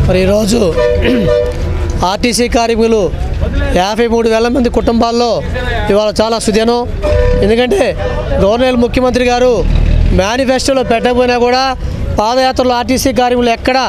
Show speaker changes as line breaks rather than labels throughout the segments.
మరి ఈరోజు ఆర్టీసీ కార్మికులు యాభై మూడు వేల మంది కుటుంబాల్లో ఇవాళ చాలా సుదినం ఎందుకంటే గవర్నర్ ముఖ్యమంత్రి గారు మేనిఫెస్టోలో పెట్టకపోయినా కూడా పాదయాత్రలో ఆర్టీసీ కార్మికులు ఎక్కడ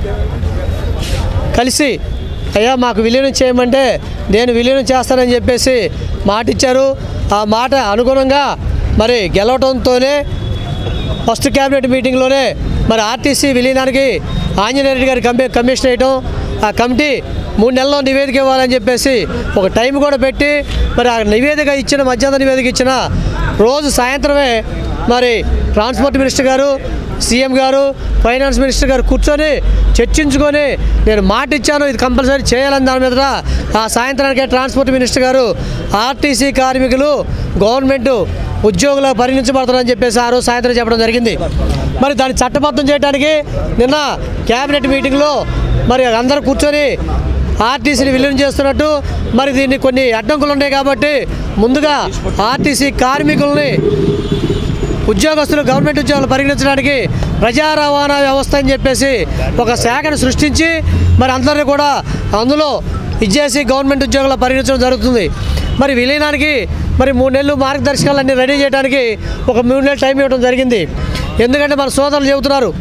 కలిసి అయ్యా మాకు విలీనం చేయమంటే నేను విలీనం చేస్తానని చెప్పేసి మాట ఇచ్చారు ఆ మాట అనుగుణంగా మరి గెలవడంతోనే ఫస్ట్ క్యాబినెట్ మీటింగ్లోనే మరి ఆర్టీసీ విలీనానికి ఆంజనేయ రెడ్డి గారి కమి కమిషన్ వేయటం ఆ కమిటీ మూడు నెలల్లో నివేదిక ఇవ్వాలని చెప్పేసి ఒక టైం కూడా పెట్టి మరి ఆ నివేదిక ఇచ్చిన మధ్యాహ్న నివేదిక ఇచ్చిన రోజు సాయంత్రమే మరి ట్రాన్స్పోర్ట్ మినిస్టర్ గారు సీఎం గారు ఫైనాన్స్ మినిస్టర్ గారు కూర్చొని చర్చించుకొని నేను మాట ఇచ్చాను ఇది కంపల్సరీ చేయాలని దాని మీద ఆ సాయంత్రానికే ట్రాన్స్పోర్ట్ మినిస్టర్ గారు ఆర్టీసీ కార్మికులు గవర్నమెంట్ ఉద్యోగులు పరిగణించబడతారని చెప్పేసి ఆ రోజు సాయంత్రం చెప్పడం జరిగింది మరి దాన్ని చట్టబద్ధం చేయడానికి నిన్న క్యాబినెట్ మీటింగ్లో మరి అందరూ కూర్చొని ఆర్టీసీని విలీనం చేస్తున్నట్టు మరి దీన్ని కొన్ని అడ్డంకులు ఉన్నాయి కాబట్టి ముందుగా ఆర్టీసీ కార్మికుల్ని ఉద్యోగస్తులు గవర్నమెంట్ ఉద్యోగాలు పరిగణించడానికి ప్రజా రవాణా వ్యవస్థ అని చెప్పేసి ఒక శాఖను సృష్టించి మరి అందరినీ కూడా అందులో ఇచ్చేసి గవర్నమెంట్ ఉద్యోగాలు పరిగణించడం జరుగుతుంది మరి విలీనానికి మరి మూడు నెలలు మార్గదర్శకాలన్నీ రెడీ చేయడానికి ఒక మూడు నెలలు టైం ఇవ్వడం జరిగింది ఎందుకంటే మన సోదరులు చెబుతున్నారు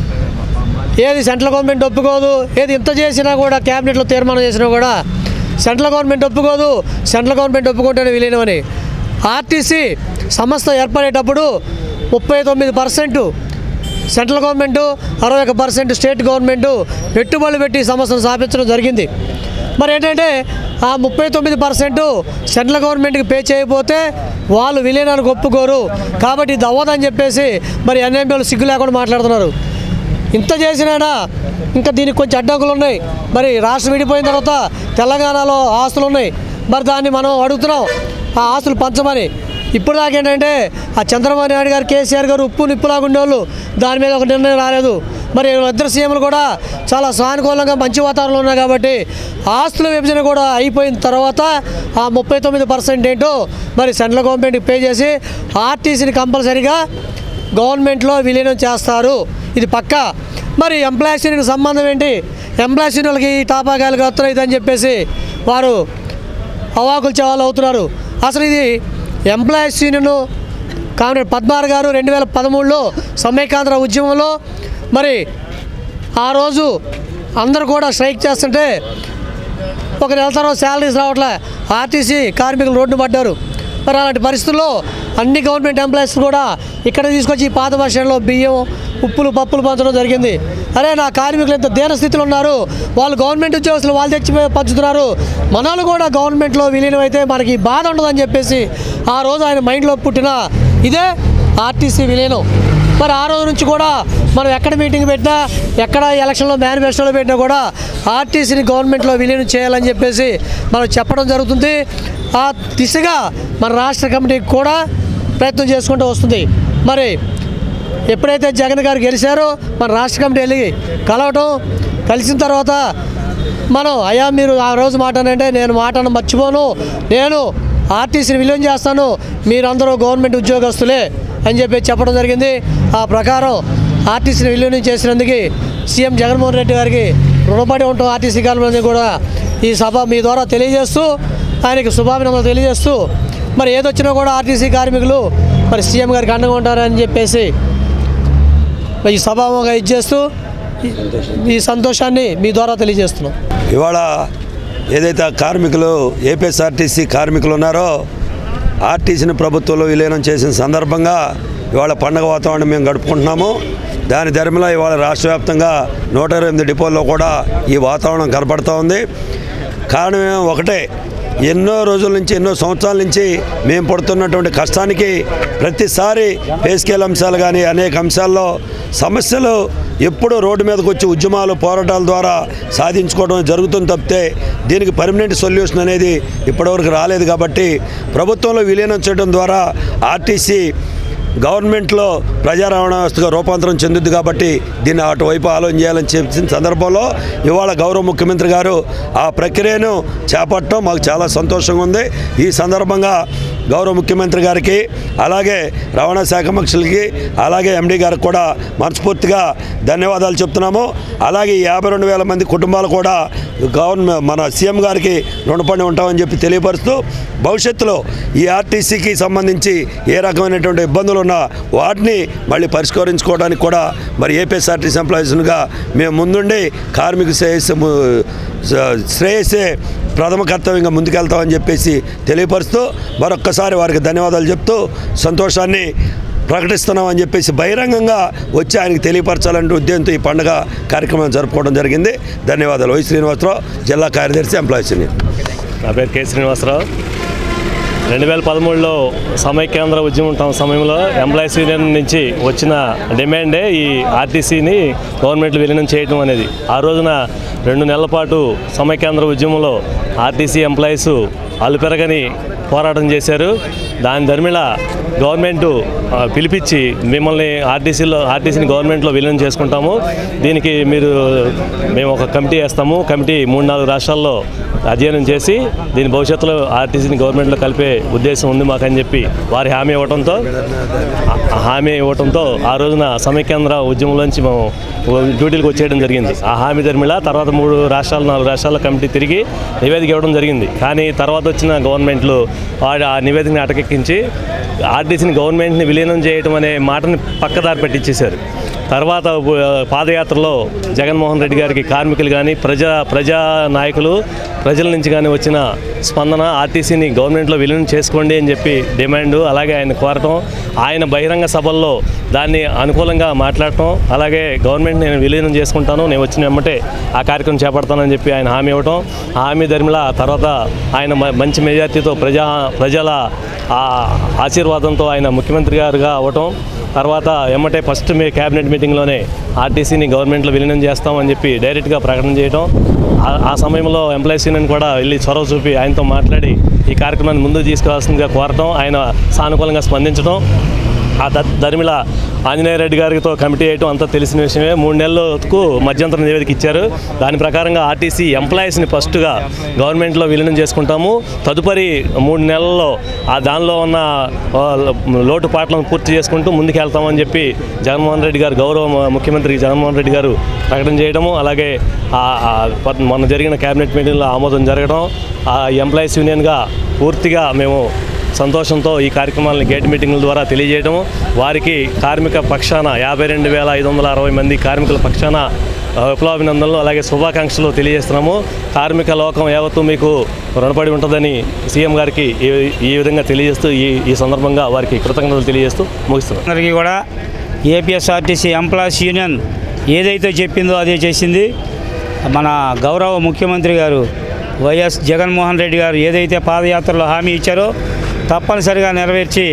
ఏది సెంట్రల్ గవర్నమెంట్ ఒప్పుకోదు ఏది ఇంత చేసినా కూడా క్యాబినెట్లో తీర్మానం చేసినా కూడా సెంట్రల్ గవర్నమెంట్ ఒప్పుకోదు సెంట్రల్ గవర్నమెంట్ ఒప్పుకుంటేనే విలీనమని ఆర్టీసీ సంస్థ ఏర్పడేటప్పుడు ముప్పై తొమ్మిది పర్సెంట్ సెంట్రల్ గవర్నమెంట్ అరవై ఒక పర్సెంట్ స్టేట్ గవర్నమెంట్ పెట్టుబడులు పెట్టి ఈ సంస్థను స్థాపించడం జరిగింది మరి ఏంటంటే ఆ ముప్పై తొమ్మిది పర్సెంట్ సెంట్రల్ గవర్నమెంట్కి పే చేయకపోతే వాళ్ళు విలీనానికి ఒప్పుకోరు కాబట్టి ఇది అవ్వదని చెప్పేసి మరి ఎన్ఎంపీలు సిగ్గు లేకుండా మాట్లాడుతున్నారు ఇంత చేసినా ఇంకా దీనికి కొంచెం అడ్డంకులు ఉన్నాయి మరి రాష్ట్రం విడిపోయిన తర్వాత తెలంగాణలో ఆస్తులు ఉన్నాయి మరి దాన్ని మనం అడుగుతున్నాం ఆ ఆస్తులు పంచమని ఇప్పుడు దాకా ఏంటంటే ఆ చంద్రబాబు నాయుడు గారు కేసీఆర్ గారు ఉప్పు నిప్పులాగా ఉండేవాళ్ళు దాని మీద ఒక నిర్ణయం రాలేదు మరి ఇద్దరు సీఎంలు కూడా చాలా సానుకూలంగా మంచి వాతావరణంలో ఉన్నాయి కాబట్టి ఆస్తుల విభజన కూడా అయిపోయిన తర్వాత ఆ ముప్పై తొమ్మిది పర్సెంట్ ఏంటో మరి సెంట్రల్ గవర్నమెంట్కి పే చేసి ఆర్టీసీని కంపల్సరీగా గవర్నమెంట్లో విలీనం చేస్తారు ఇది పక్క మరి ఎంప్లాయీస్ యూనియన్ సంబంధం ఏంటి ఎంప్లాయీస్ యూనియన్లకి ఈ టాపాకాయలు వస్తున్నాయి అని చెప్పేసి వారు అవాకులు చవాలు అవుతున్నారు అసలు ఇది ఎంప్లాయీస్ యూనియన్ కామ్రేడ్ పద్మార్ గారు రెండు వేల పదమూడులో సమైకాంధ్ర ఉద్యమంలో మరి ఆ రోజు అందరూ కూడా స్ట్రైక్ చేస్తుంటే ఒక నెల తర్వాత శాలరీస్ రావట్లే ఆర్టీసీ కార్మికులు రోడ్డు పడ్డారు మరి అలాంటి పరిస్థితుల్లో అన్ని గవర్నమెంట్ ఎంప్లాయీస్ కూడా ఇక్కడ తీసుకొచ్చి ఈ పాత వర్షంలో బియ్యం ఉప్పులు పప్పులు పంచడం జరిగింది అరే నా కార్మికులు ఎంత దీన స్థితిలో ఉన్నారు వాళ్ళు గవర్నమెంట్ ఉద్యోగస్తులు వాళ్ళు తెచ్చి పంచుతున్నారు మనలు కూడా గవర్నమెంట్లో విలీనం అయితే మనకి బాధ ఉండదని చెప్పేసి ఆ రోజు ఆయన మైండ్లో పుట్టిన ఇదే ఆర్టీసీ విలీనం మరి ఆ రోజు నుంచి కూడా మనం ఎక్కడ మీటింగ్ పెట్టినా ఎక్కడ ఎలక్షన్లో మేనిఫెస్టోలో పెట్టినా కూడా ఆర్టీసీని గవర్నమెంట్లో విలీనం చేయాలని చెప్పేసి మనం చెప్పడం జరుగుతుంది ఆ దిశగా మన రాష్ట్ర కమిటీ కూడా ప్రయత్నం చేసుకుంటూ వస్తుంది మరి ఎప్పుడైతే జగన్ గారు గెలిచారో మన రాష్ట్ర కమిటీ వెళ్ళి కలవటం కలిసిన తర్వాత మనం అయ్యా మీరు ఆ రోజు మాట అంటే నేను మాటను మర్చిపోను నేను ఆర్టీసీని విలీనం చేస్తాను మీరందరూ గవర్నమెంట్ ఉద్యోగస్తులే అని చెప్పి చెప్పడం జరిగింది ఆ ప్రకారం ఆర్టీసీని విలీనం చేసినందుకు సీఎం జగన్మోహన్ రెడ్డి గారికి రుణపడి ఉంటాం ఆర్టీసీ కార్మికులని కూడా ఈ సభ మీ ద్వారా తెలియజేస్తూ ఆయనకి శుభాభినందనలు తెలియజేస్తూ మరి ఏదొచ్చినా కూడా ఆర్టీసీ కార్మికులు మరి సీఎం గారికి అండగా ఉంటారని చెప్పేసి ఈ సభాముగా ఇచ్చేస్తూ ఈ- ఈ సంతోషాన్ని మీ ద్వారా తెలియజేస్తున్నాం
ఇవాళ ఏదైతే ఆ కార్మికులు ఏపీఎస్ఆర్టీసీ కార్మికులు ఉన్నారో ఆర్టీసీని ప్రభుత్వంలో విలీనం చేసిన సందర్భంగా ఇవాళ పండగ వాతావరణం మేము గడుపుకుంటున్నాము దాని ధర్మలో ఇవాళ రాష్ట్ర వ్యాప్తంగా నూట ఇరవై ఎనిమిది డిపోల్లో కూడా ఈ వాతావరణం కనపడుతూ ఉంది కారణం ఏమో ఒకటే ఎన్నో రోజుల నుంచి ఎన్నో సంవత్సరాల నుంచి మేము పడుతున్నటువంటి కష్టానికి ప్రతిసారి పే స్కేల్ అంశాలు కానీ అనేక అంశాల్లో సమస్యలు ఎప్పుడూ రోడ్డు మీదకి వచ్చి ఉద్యమాలు పోరాటాల ద్వారా సాధించుకోవడం జరుగుతుంది తప్పితే దీనికి పర్మనెంట్ సొల్యూషన్ అనేది ఇప్పటివరకు రాలేదు కాబట్టి ప్రభుత్వంలో విలీనం చేయడం ద్వారా ఆర్టీసీ గవర్నమెంట్లో ప్రజా రవాణా వ్యవస్థగా రూపాంతరం చెందుద్ది కాబట్టి దీన్ని అటువైపు ఆలోచన చేయాలని చెప్పిన సందర్భంలో ఇవాళ గౌరవ ముఖ్యమంత్రి గారు ఆ ప్రక్రియను చేపట్టడం మాకు చాలా సంతోషంగా ఉంది ఈ సందర్భంగా గౌరవ ముఖ్యమంత్రి గారికి అలాగే రవాణా శాఖ మంత్రులకి అలాగే ఎండీ గారికి కూడా మనస్ఫూర్తిగా ధన్యవాదాలు చెప్తున్నాము అలాగే ఈ యాభై రెండు వేల మంది కుటుంబాలు కూడా గవర్నమెంట్ మన సీఎం గారికి రుణపడి ఉంటామని చెప్పి తెలియపరుస్తూ భవిష్యత్తులో ఈ ఆర్టీసీకి సంబంధించి ఏ రకమైనటువంటి ఇబ్బందులు ఉన్నా వాటిని మళ్ళీ పరిష్కరించుకోవడానికి కూడా మరి ఏపీఎస్ఆర్టీసీ ఎంప్లాయీస్గా మేము ముందుండి కార్మిక శ్రేయస్సు ము- స- శ్రేయస్సే ప్రథమ కర్తవ్యంగా ముందుకెళ్తామని చెప్పేసి తెలియపరుస్తూ మరొక్కసారి వారికి ధన్యవాదాలు చెప్తూ సంతోషాన్ని ప్రకటిస్తున్నామని చెప్పేసి బహిరంగంగా వచ్చి ఆయనకి తెలియపరచాలనే ఉద్దేశంతో ఈ పండుగ కార్యక్రమం జరుపుకోవడం జరిగింది ధన్యవాదాలు వై శ్రీనివాసరావు జిల్లా కార్యదర్శి ఎంప్లాయీస్ యూనియన్
నా పేరు కె శ్రీనివాసరావు రెండు వేల పదమూడులో సమైక్యాంధ్ర ఉద్యమం టైం సమయంలో ఎంప్లాయీస్ యూనియన్ నుంచి వచ్చిన డిమాండే ఈ ఆర్టీసీని గవర్నమెంట్ విలీనం చేయడం అనేది ఆ రోజున రెండు నెలల పాటు సమైక్యాంధ్ర ఉద్యమంలో ఆర్టీసీ ఎంప్లాయీస్ అలుపెరగని పోరాటం చేశారు దాని ధర్మిళ గవర్నమెంట్ ఆ, పిలిపించి మిమ్మల్ని ఆర్టీసీలో ఆర్టీసీని గవర్నమెంట్లో విలీనం చేసుకుంటాము దీనికి మీరు మేము ఒక కమిటీ వేస్తాము కమిటీ మూడు నాలుగు రాష్ట్రాల్లో అధ్యయనం చేసి దీని భవిష్యత్తులో ఆర్టీసీని గవర్నమెంట్లో కలిపే ఉద్దేశం ఉంది మాకని చెప్పి వారి హామీ ఇవ్వడంతో ఆ హామీ ఇవ్వడంతో ఆ రోజున సమైక్యాంధ్ర ఉద్యమంలోంచి మేము డ్యూటీలకు వచ్చేయడం జరిగింది ఆ హామీ ధర్మిళ తర్వాత మూడు రాష్ట్రాలు నాలుగు రాష్ట్రాల కమిటీ తిరిగి నివేదిక ఇవ్వడం జరిగింది కానీ తర్వాత వచ్చిన గవర్నమెంట్లు వాడు ఆ నివేదికని అటకెక్కించి ఆర్టీసీని గవర్నమెంట్ని విలీనం చేయడం అనే మాటని పక్కదారి పెట్టించేశారు తర్వాత ఆ, పాదయాత్రలో జగన్మోహన్ రెడ్డి గారికి కార్మికులు కానీ ప్రజా ప్రజా నాయకులు ప్రజల నుంచి కానీ వచ్చిన స్పందన ఆర్టీసీని గవర్నమెంట్లో విలీనం చేసుకోండి అని చెప్పి డిమాండ్ అలాగే ఆయన కోరటం ఆయన బహిరంగ సభల్లో దాన్ని అనుకూలంగా మాట్లాడటం అలాగే గవర్నమెంట్ నేను విలీనం చేసుకుంటాను నేను వచ్చిన వెంబటే ఆ కార్యక్రమం చేపడతానని చెప్పి ఆయన హామీ ఇవ్వటం ఆ హామీ ధర్మిల తర్వాత ఆయన మ- మంచి మెజార్టీతో ప్రజా ప్రజల ఆ ఆశీర్వాదంతో ఆయన ముఖ్యమంత్రి గారుగా అవ్వటం తర్వాత ఎమ్మటే ఫస్ట్ మీ క్యాబినెట్ మీటింగ్లోనే ఆర్టీసీని గవర్నమెంట్లో విలీనం చేస్తామని చెప్పి డైరెక్ట్గా ప్రకటన చేయడం ఆ- ఆ సమయంలో ఎంప్లాయీస్ యూనియన్ కూడా వెళ్ళి చొరవ చూపి ఆయనతో మాట్లాడి ఈ కార్యక్రమాన్ని ముందుకు తీసుకురావాల్సిందిగా కోరటం ఆయన సానుకూలంగా స్పందించడం ఆ ద ధర్మిల ఆంజనేయ రెడ్డి గారితో కమిటీ వేయటం అంతా తెలిసిన విషయమే మూడు నెలలకు మధ్యంతర నివేదిక ఇచ్చారు దాని ప్రకారంగా ఆర్టీసీ ఎంప్లాయీస్ని ఫస్ట్గా గవర్నమెంట్లో విలీనం చేసుకుంటాము తదుపరి మూడు నెలల్లో ఆ దానిలో ఉన్న ఆ, లోటుపాట్లను పూర్తి చేసుకుంటూ ముందుకెళ్తామని చెప్పి జగన్మోహన్ రెడ్డి గారు గౌరవ ము- ముఖ్యమంత్రి జగన్మోహన్ రెడ్డి గారు ప్రకటన చేయడము అలాగే ఆ- ఆ పద్- మొన్న జరిగిన కేబినెట్ మీటింగ్లో ఆమోదం జరగడం ఆ ఎంప్లాయీస్ యూనియన్గా పూర్తిగా మేము సంతోషంతో ఈ కార్యక్రమాలను గేట్ మీటింగుల ద్వారా తెలియజేయడం వారికి కార్మిక పక్షాన యాభై రెండు వేల ఐదు వందల అరవై మంది కార్మికుల పక్షాన ఆ, విప్లవాభినందనలు అలాగే శుభాకాంక్షలు తెలియజేస్తున్నాము కార్మిక లోకం యావత్తు మీకు రుణపడి ఉంటుందని సీఎం గారికి ఈ ఈ విధంగా తెలియజేస్తూ ఈ ఈ సందర్భంగా వారికి కృతజ్ఞతలు తెలియజేస్తూ ముగిస్తున్నాను
అందరికీ కూడా ఏపీఎస్ఆర్టీసీ ఎంప్లాయీస్ యూనియన్ ఏదైతే చెప్పిందో అదే చేసింది మన గౌరవ ముఖ్యమంత్రి గారు వైఎస్ జగన్మోహన్ రెడ్డి గారు ఏదైతే పాదయాత్రలో హామీ ఇచ్చారో తప్పనిసరిగా నెరవేర్చి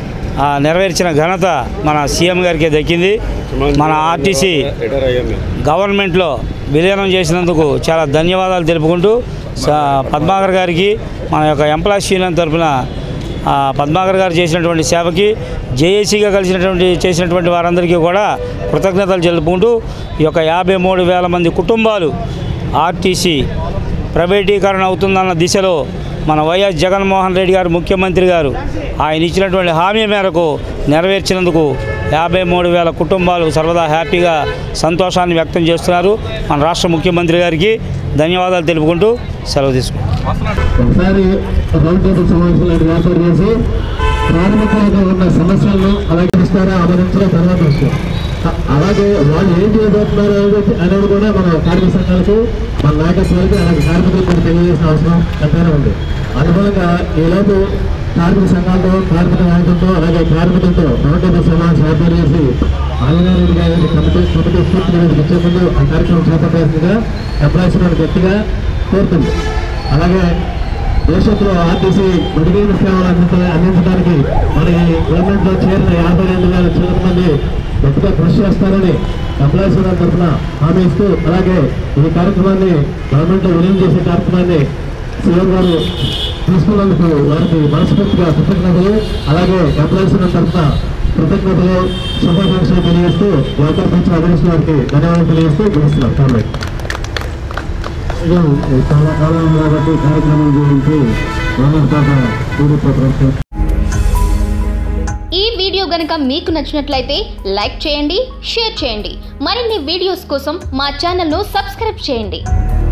ఆ నెరవేర్చిన ఘనత మన సీఎం గారికి దక్కింది మన ఆర్టీసీ గవర్నమెంట్లో విలీనం చేసినందుకు చాలా ధన్యవాదాలు తెలుపుకుంటూ స- పద్మాకర్ గారికి మన యొక్క ఎంప్లాయీస్ యూనియన్ తరఫున ఆ, పద్మాకర్ గారు చేసినటువంటి సేవకి జేఏసీగా కలిసినటువంటి చేసినటువంటి వారందరికీ కూడా కృతజ్ఞతలు తెలుపుకుంటూ ఈ యొక్క యాభై మూడు వేల మంది కుటుంబాలు ఆర్టీసీ ప్రైవేటీకరణ అవుతుందన్న దిశలో మన వైఎస్ జగన్మోహన్ రెడ్డి గారు ముఖ్యమంత్రి గారు ఆయన ఇచ్చినటువంటి హామీ మేరకు నెరవేర్చినందుకు యాభై మూడు వేల కుటుంబాలు సర్వదా హ్యాపీగా సంతోషాన్ని వ్యక్తం చేస్తున్నారు మన రాష్ట్ర ముఖ్యమంత్రి గారికి ధన్యవాదాలు తెలుపుకుంటూ సెలవు తీసుకుంటాం
ఒకసారి రౌండ్ టేబుల్ సమావేశాలు ఏర్పాటు చేసి కార్మికులకు ఉన్న సమస్యలను అలాగే ఇస్తారా ఆమోదించిన తర్వాత విషయం అ- అలాగే వాళ్ళు ఏం చేయబోతున్నారు అనేది అనేది కూడా మన కార్మిక సంఘాలకు మన నాయకత్వానికి అలాగే కార్మికులకు కూడా తెలియజేసిన అవసరం ఎంతైనా ఉంది అనుగుణంగా ఈలోపు కార్మిక సంఘాలతో కార్మిక నాయకులతో అలాగే కార్మికులతో రౌండ్ టేబుల్ సమావేశం ఏర్పాటు చేసి ఆంజనేయుడు గారి కమిటీ కమిటీ పూర్తి నివేదిక ఇచ్చే ముందు ఆ కార్యక్రమం చేపట్టాల్సిందిగా ఎంప్లాయీస్ గట్టిగా కోరుతుంది అలాగే దేశంలో ఆర్టీసీ మెరుగైన సేవలు అందించ అందించడానికి మన ఈ గవర్నమెంట్లో చేరిన యాభై రెండు వేల చిల్లర మంది గట్టిగా కృషి చేస్తారని ఎంప్లాయీస్ యూనియన్ తరఫున హామీ ఇస్తూ అలాగే ఈ కార్యక్రమాన్ని గవర్నమెంట్లో విలీనం చేసే కార్యక్రమాన్ని సీఎం గారు తీసుకున్నందుకు వారికి మనస్ఫూర్తిగా కృతజ్ఞతలు అలాగే ఎంప్లాయీస్ యూనియన్ తరఫున కృతజ్ఞతలు శుభాకాంక్షలు తెలియజేస్తూ వాటర్ పెంచిన అభినేష్ గారికి ధన్యవాదాలు తెలియజేస్తూ ముగిస్తున్నాం కామెంట్ చాలా కాలం కాబట్టి కార్యక్రమం గురించి గవర్నర్ పాట పూర్తి
వీడియో గనక మీకు నచ్చినట్లయితే లైక్ చేయండి షేర్ చేయండి మరిన్ని వీడియోస్ కోసం మా ఛానల్ను సబ్స్క్రైబ్ చేయండి